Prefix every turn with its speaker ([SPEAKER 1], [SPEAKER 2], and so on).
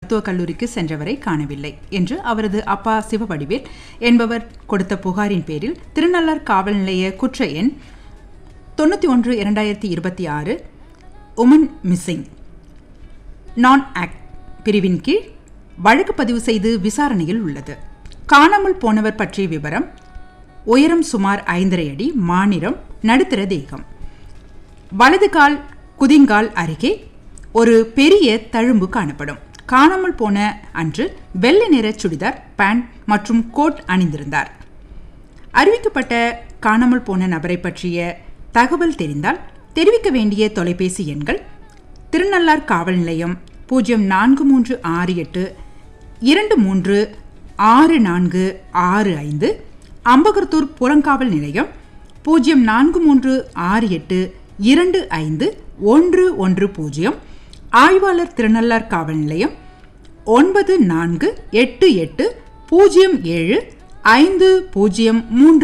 [SPEAKER 1] மருத்துவக் கல்லூரிக்கு சென்றவரை காணவில்லை என்று அவரது அப்பா சிவவடிவேல் என்பவர் கொடுத்த புகாரின் பேரில் திருநள்ளார் காவல் நிலைய குற்ற எண் தொண்ணூற்றி ஒன்று இரண்டாயிரத்தி இருபத்தி ஆறு உமன் மிஸ்ஸிங் நான் ஆக்ட் பிரிவின் கீழ் வழக்கு பதிவு செய்து விசாரணையில் உள்ளது காணாமல் போனவர் பற்றிய விவரம் உயரம் சுமார் ஐந்தரை அடி மாநிறம் நடுத்தர தேகம் வலது கால் குதிங்கால் அருகே ஒரு பெரிய தழும்பு காணப்படும் காணாமல் போன அன்று வெள்ளை நிற சுடிதார் பேண்ட் மற்றும் கோட் அணிந்திருந்தார் அறிவிக்கப்பட்ட காணாமல் போன நபரை பற்றிய தகவல் தெரிந்தால் தெரிவிக்க வேண்டிய தொலைபேசி எண்கள் திருநள்ளார் காவல் நிலையம் பூஜ்ஜியம் நான்கு மூன்று ஆறு எட்டு இரண்டு மூன்று ஆறு நான்கு ஆறு ஐந்து அம்பகர்த்தூர் புறங்காவல் நிலையம் பூஜ்ஜியம் நான்கு மூன்று ஆறு எட்டு இரண்டு ஐந்து ஒன்று ஒன்று பூஜ்ஜியம் ஆய்வாளர் திருநள்ளார் காவல் நிலையம் ஒன்பது நான்கு எட்டு எட்டு பூஜ்ஜியம் ஏழு ஐந்து பூஜ்ஜியம் மூன்று